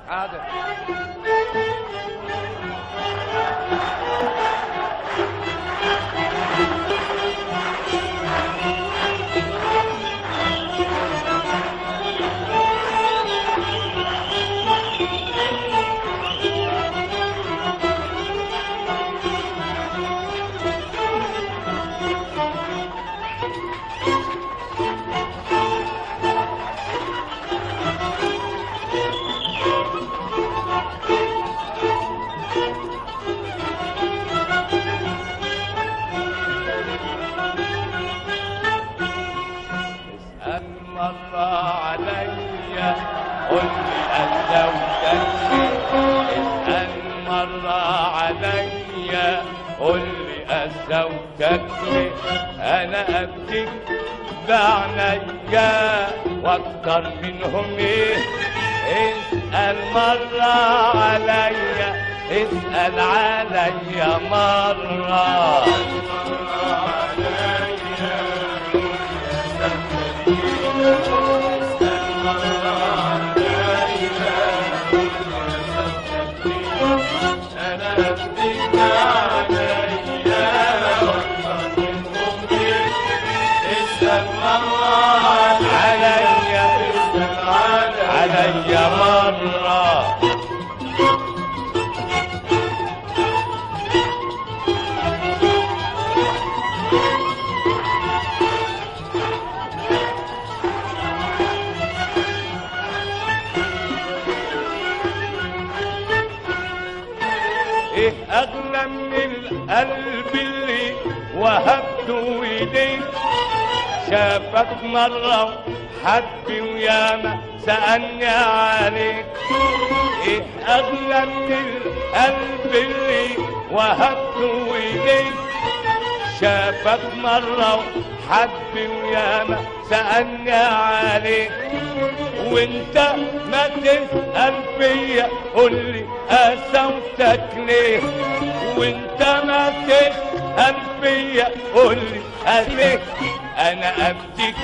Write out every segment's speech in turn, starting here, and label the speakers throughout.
Speaker 1: حاضر اسأل مرة عليا قل لي أزوجك اسأل مرة عليا قل لي أزوجك أنا أبكيك بعنيا واكتر منهم ايه اسأل مرة عليا اسأل عليا مرة عليا عليا مرة ايه اغلى من القلب اللي وهبته ايديك شافك مرة حبي وياما سألني عليك ايه اغلى من القلب اللي وهبته ايديك شافك مرة حبي وياما سألني عليك وانت ما تسأل فيا قول لي قسوتك ليه وانت ما تسأل فيا قول لي قسوتك انا ابديك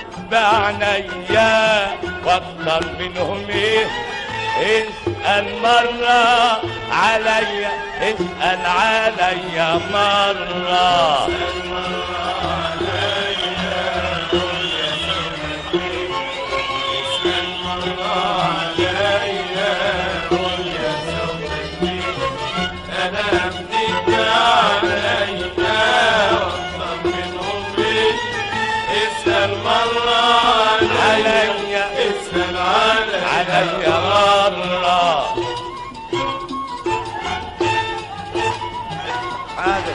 Speaker 1: بعنيا واكتر منهم ايه اسأل مرة عليا اسأل عليا مرة عليا اسأل عليا مرة حاضر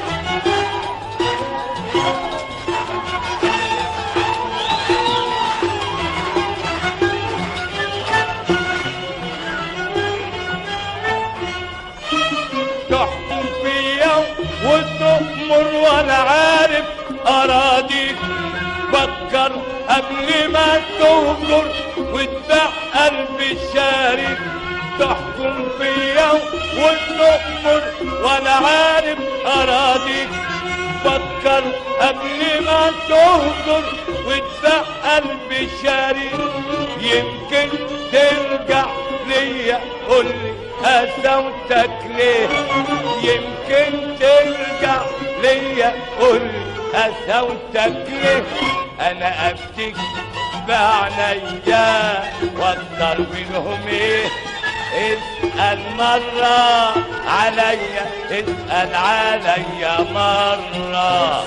Speaker 1: تحكم فيا وتأمر وانا عارف اراضيك فكر قبل ما تهجر وتبيع قلب الشارد تحكم فيا وتأمر وانا عارف اراضيك فكر قبل ما تهجر وتبيع قلب الشارد يمكن ترجع ليا قولي قسوتك ليه يمكن ترجع ليا قولي قسوتك ليه انا ابتك بعنيا واكتر منهم ايه اسأل مرة عليا اسأل عليا مرة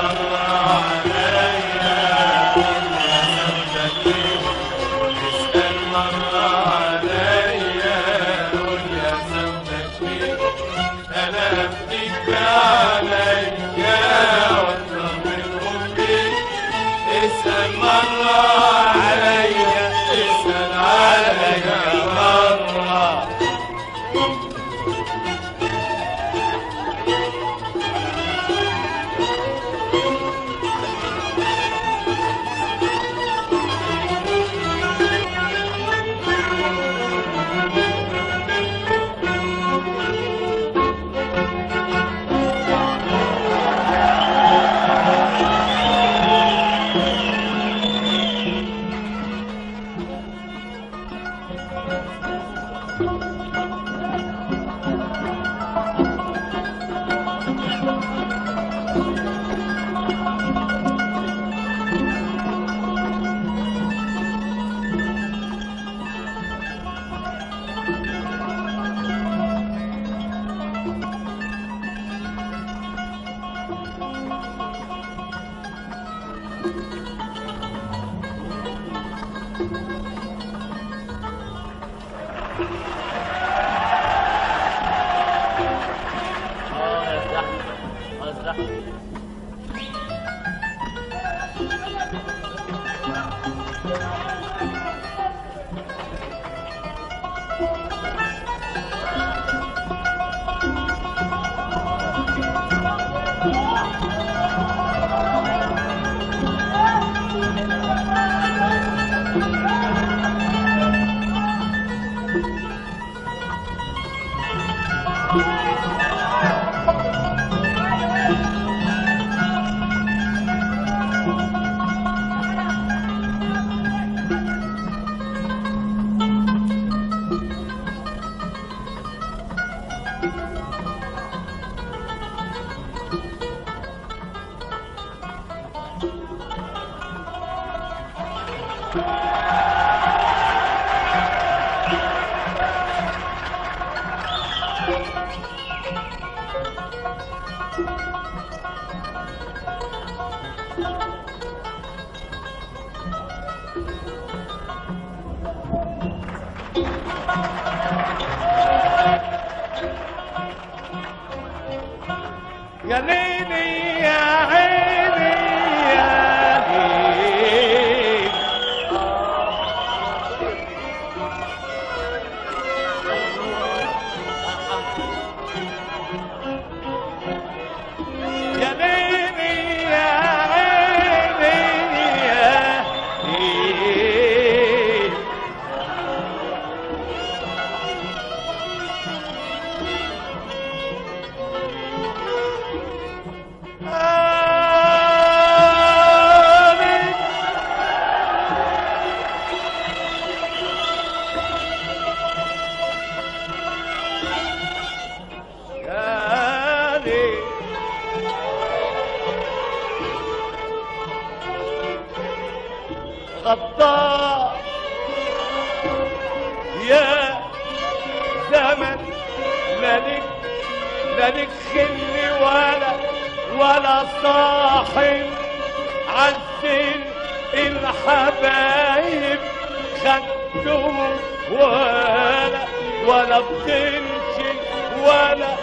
Speaker 1: عليا اسأل عليا مرة اه يا زحمة اه زحمة
Speaker 2: يا ليلي يا عيني يا ليل يا ليلي يا عيني يا ليل آمين يا ليل غدار يا زمن لا لك لا لك خل ولا ولا صاحب عزل الحبايب خدتهم ولا ولا بتمشي ولا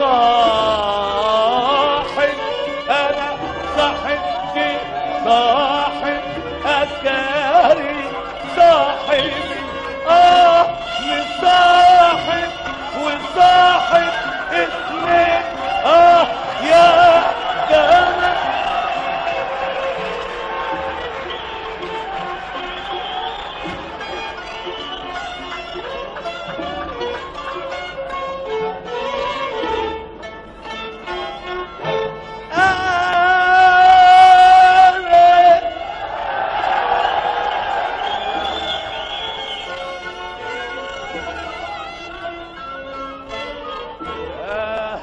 Speaker 2: صاحب انا صاحبتي صاحب اتاري صاحبي اه مصاحب وصاحب اتنين اه يا جمال آمين آه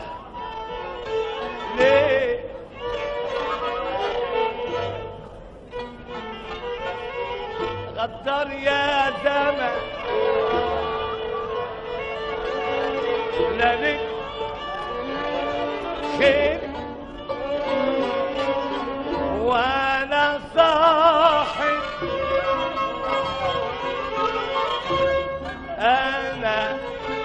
Speaker 2: ليه غدر يا زمن لا لك خير وانا صاحب انا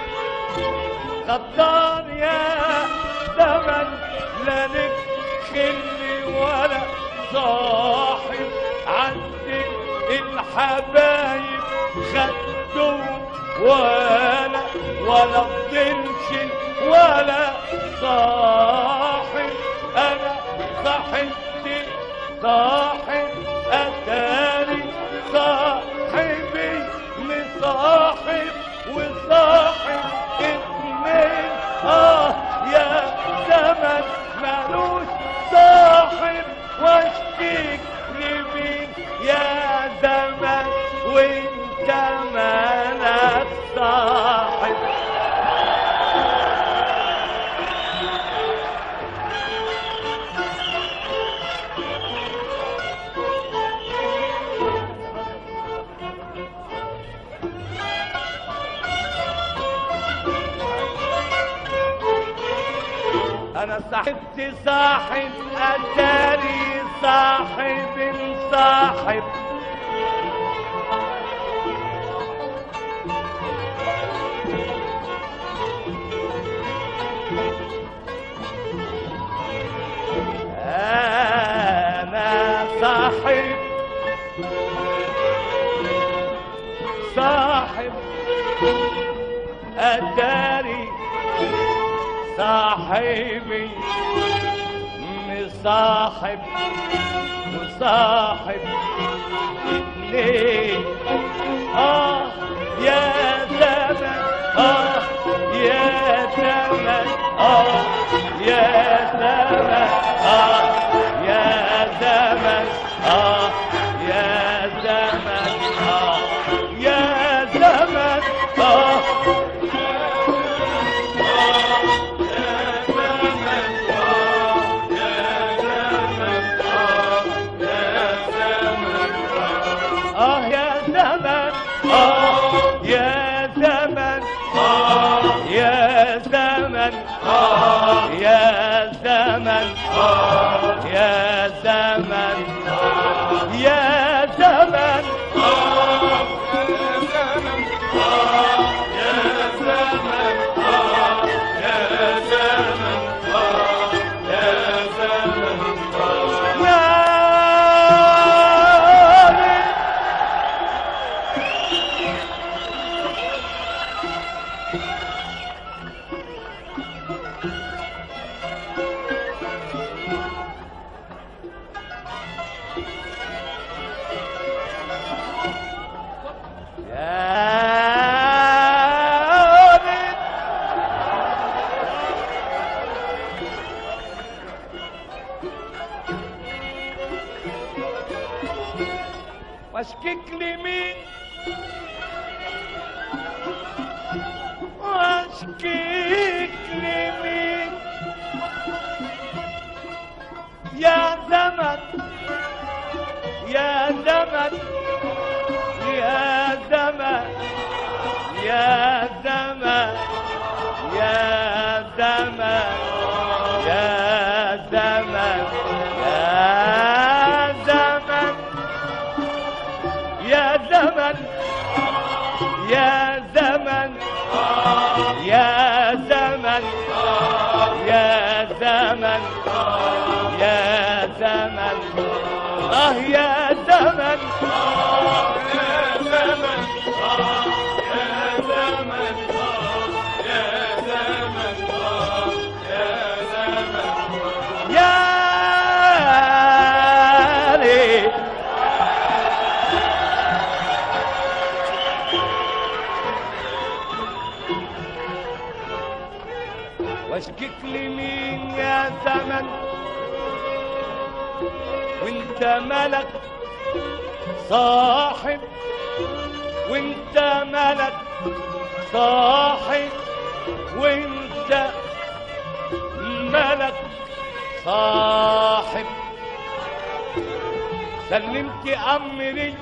Speaker 2: غدار يا زمن لا لك خل ولا صاحب عندك الحبايب خدوم ولا ولا بتمشي ولا صاحب انا صاحبتي صاحب اتاري صاحبي مصاحب وصاحب اتنين اه يا زمن ملوش صاحب واشتيك لمين يا زمن وانت مالك صاحب انا صاحبت صاحب اتاري صاحب صاحب انا صاحب صاحب اتاري صاحبي مصاحب مصاحب اتنين اه يا زمن اه يا زمن اه يا زمن اه يا زمن اه يا زمن اه يا زمن اه آه يا زمن آه يا زمن آه يا زمن آه يا زمن آه يا زمن يا زمن يا من يا من واشكيك لمين واشكيك لمين يا زمن يا زمن يا زمن يا زمن يا زمن يا زمن يا زمن يا زمن يا زمن يا زمن يا زمن يا زمن اه يا زمن يا ليل واشكيك لمين يا زمن وانت ملك صاحب وانت ملك صاحب وانت ملك صاحب سلمت امري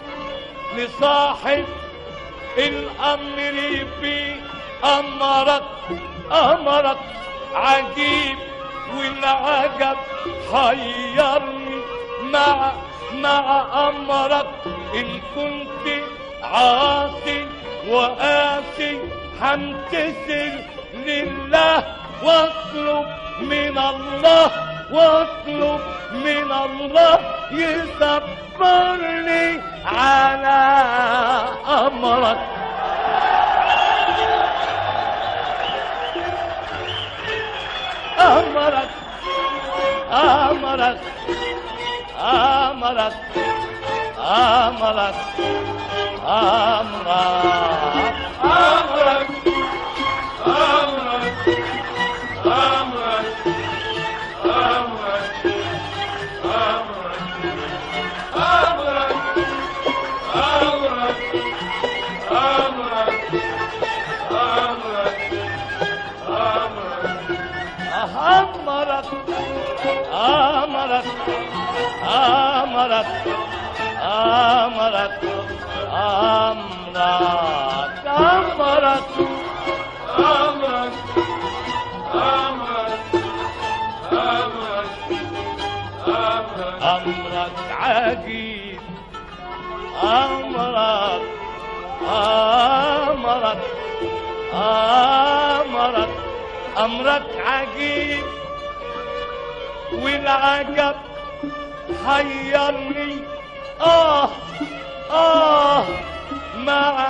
Speaker 2: لصاحب الامر في امرك امرك عجيب والعجب حيرني مع مع امرك ان كنت عاصي وقاسي همتثل لله واطلب من الله واطلب من الله يصبرني على امرك امرك امرك امرك امرك امرك امرك أمرك أمرك أمرك أمرك أمرك أمرك أمرك عجيب أمرك أمرك أمرك أمرك عجيب والعجب حيرني آه آه مع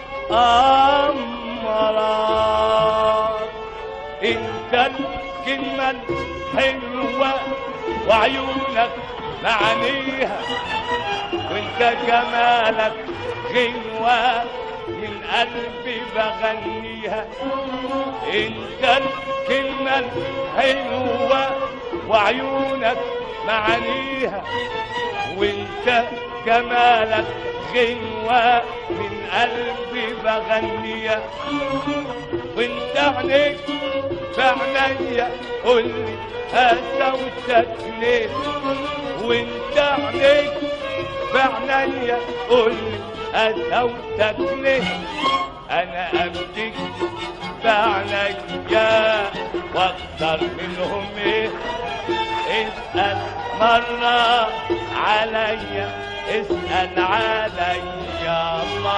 Speaker 2: أمرك انت الكلمة الحلوة وعيونك معانيها وانت جمالك غنوة من قلبي بغنيها انت الكلمة الحلوة وعيونك معانيها وانت جمالك غنوة من قلبي بغنيها وانت عينيك في عينيا قولي هسوتك ليه وانت عينيك في عينيا قولي هسوتك ليه انا امسك في عينيا واكتر منهم ايه اسأل مرة عليا اسأل عليا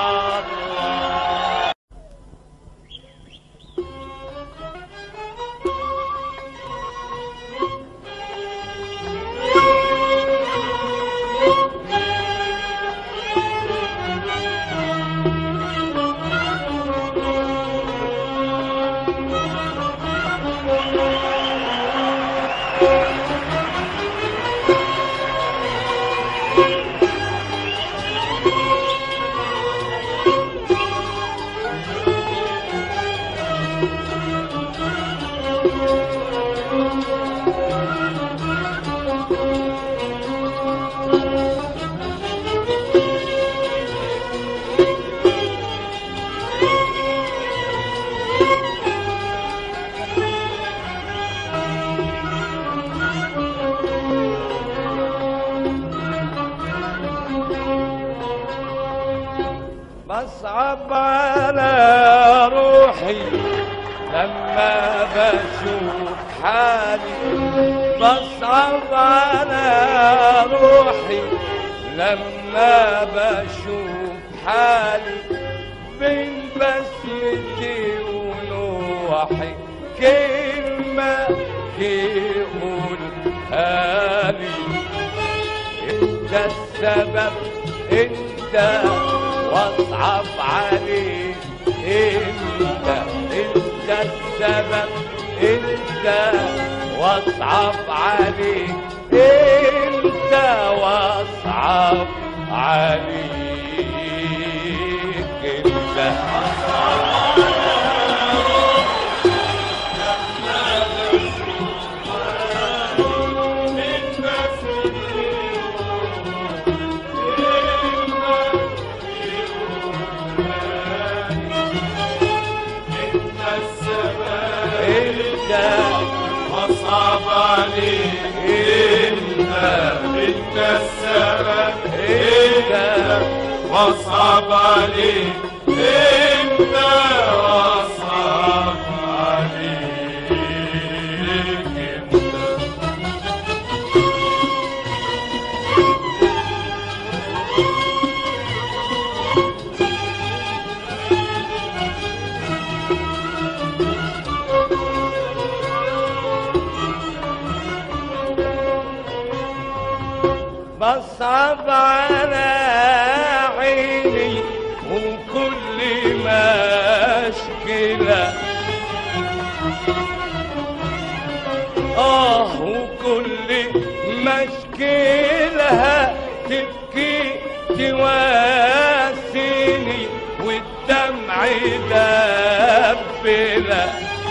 Speaker 2: مرة بصعب على روحي لما بشوف حالي بصعب على روحي لما بشوف حالي بين بسمتي ونوحي كلمة يقولها لي انت السبب انت واصعب عليك انت انت السبب انت واصعب عليك انت واصعب عليك انت انت
Speaker 3: وصعب عليك انت انت السبب انت وصعب عليك انت وصعب عليك انت
Speaker 2: بصعب على عيني وكل مشكلة آه وكل مشكلة تبكي تواسيني والدمع دبلة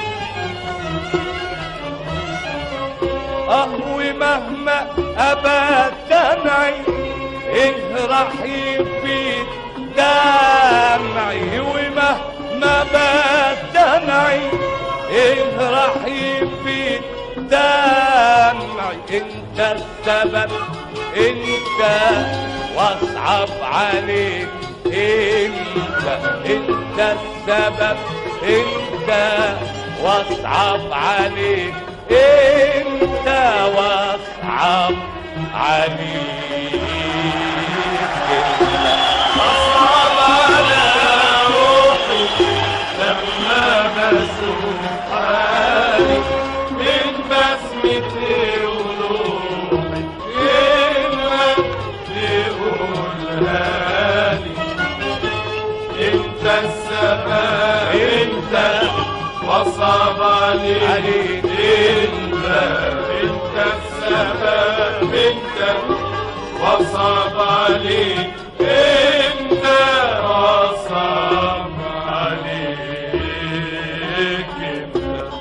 Speaker 2: اه ومهما ابات دمعي ايه راح يفيد دمعي ومهما بات دمعي ايه راح يفيد دمعي انت السبب انت واصعب عليك انت انت السبب انت واصعب عليك انت واصعب عليك
Speaker 3: أصعب على روحي لما بشوف حالي من بسمتي وروحي كلمة تقولها لي انت السماء انت وصعب عليك
Speaker 2: عليك.
Speaker 3: انت انت السماء انت وصعب عليك انت وصعب عليك انت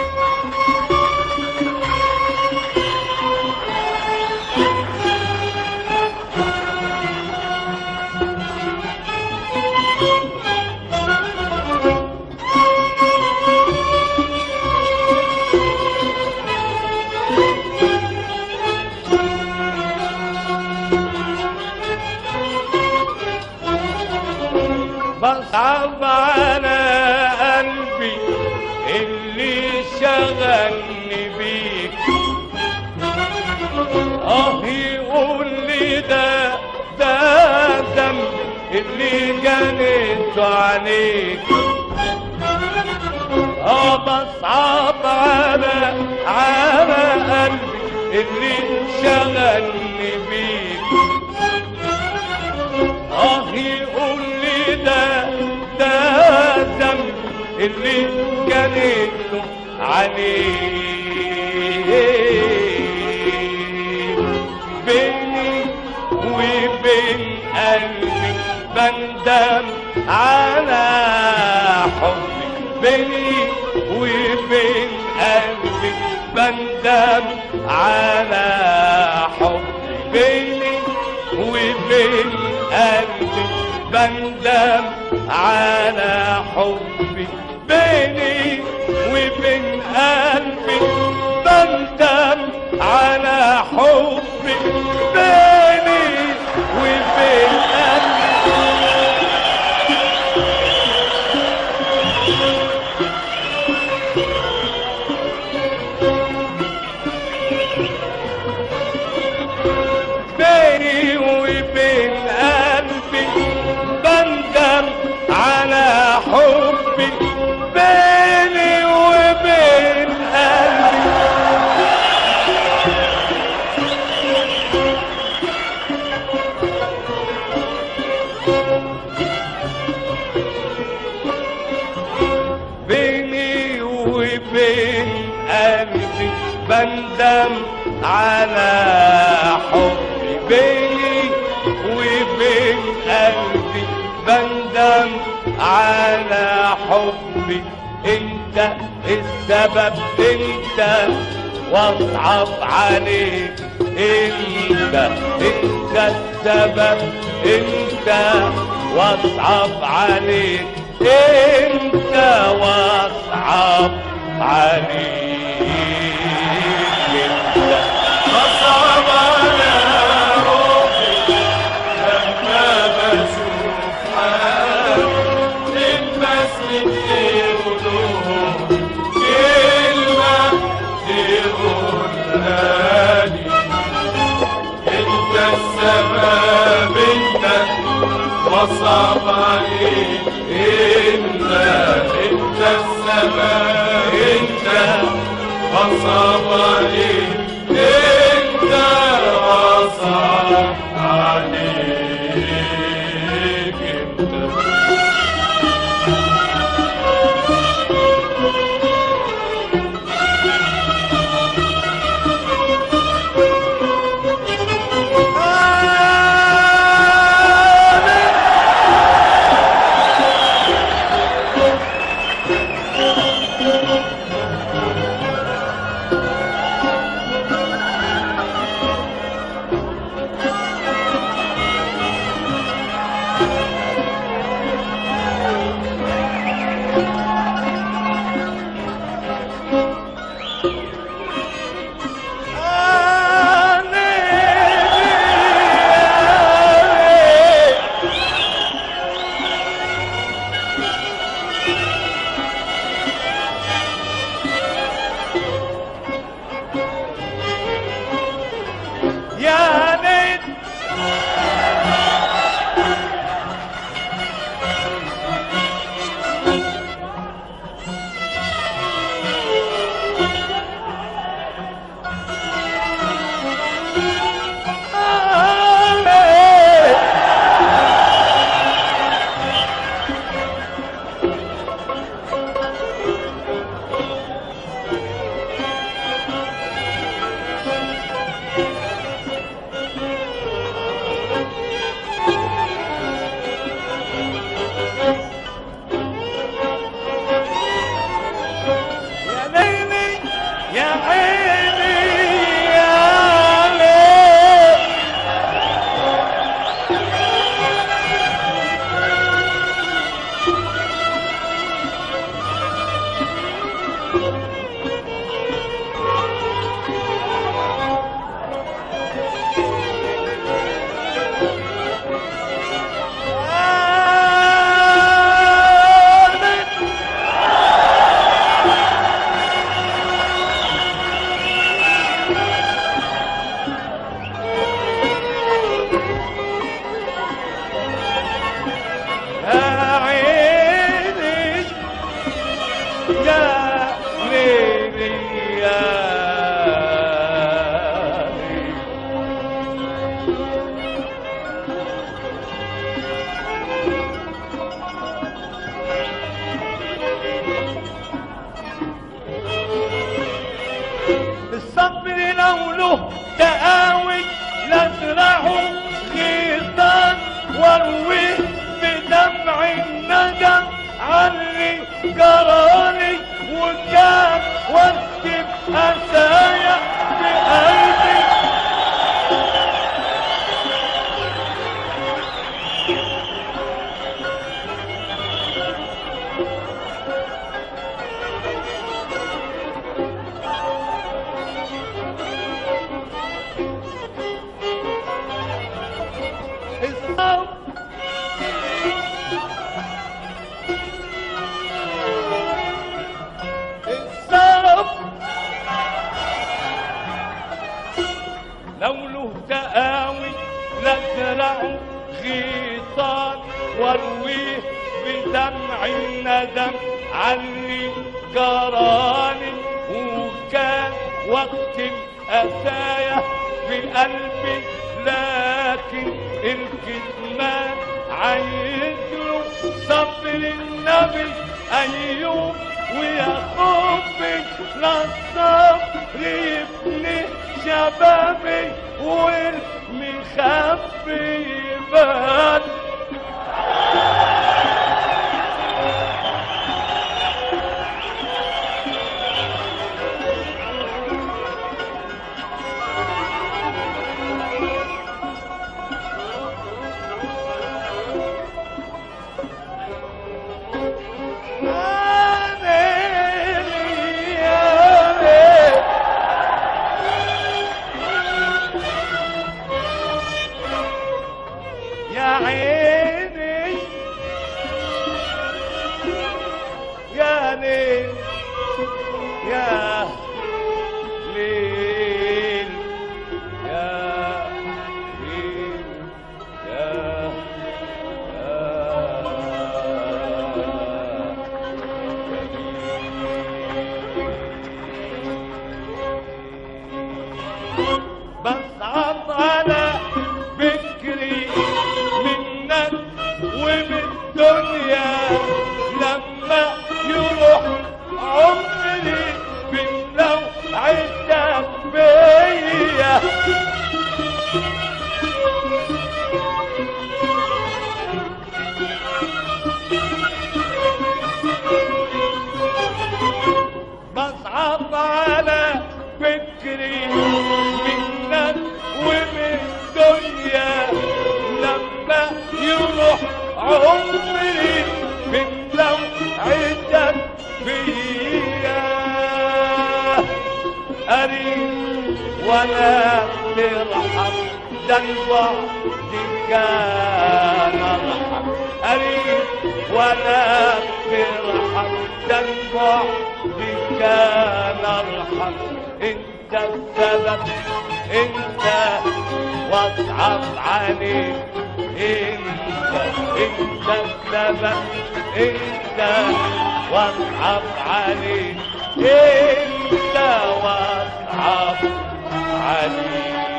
Speaker 2: بصعب على قلبي اللي شغلني بيك اه يقول لي ده ده ذنب اللي جنيت عليك اه بصعب على على قلبي اللي شغلني بيك اه يقول لي ده ده ذنب اللي جنيته عليه بيني وبين قلبي بندم على حبي بيني وبين قلبي بندم على حبي بيني وبين قلبي بندم على حبي بيني وبين قلبي بندم على حبي بيني وبين قلبي بيني وبين قلبي بندم على حبي بيني وبين قلبي بيني وبين قلبي بندم على حبي بيني وبين قلبي بندم على حبي انت السبب انت واصعب عليك انت انت السبب انت واصعب عليك انت واصعب عليك انت
Speaker 3: أصعب على روحي لما بشوف حالي من بسمتي وروحي كلمة تقولها لي انت السبب انت وصعب عليك انت انت السبب انت وصعب عليك انت وصعب عليك انت
Speaker 2: يا ليلي يا ليلي الصبر لو له تقاوي لازرعه غيطان وارويه بدمع الندم عني جرالي وكان واكتب اسايا بقلبي الصبر الصبر لو له تقاوي لازرعه غيطان وارويه بدمع الندم عني جراني وكان وقت الأسايا في قلبي لكن الكتمان عايز له صبر النبي أيوب ويا خوفي للصبر يبني شبابي والمخبي يبان يا عيني يا ليل يا ليل يا ليل يا بصعب على فكري منك ومن الدنيا لما يروح عمري باللو عدك بيا بصعب على فكري منك ومن الدنيا لما يروح عمري من لو عدك فيا أريد ولا ترحم ده البعد كان أرحم أريد ولا ترحم ده البعد كان أرحم انت السبب انت واصعب عليك انت انت السبب انت واصعب عليك انت واصعب عليك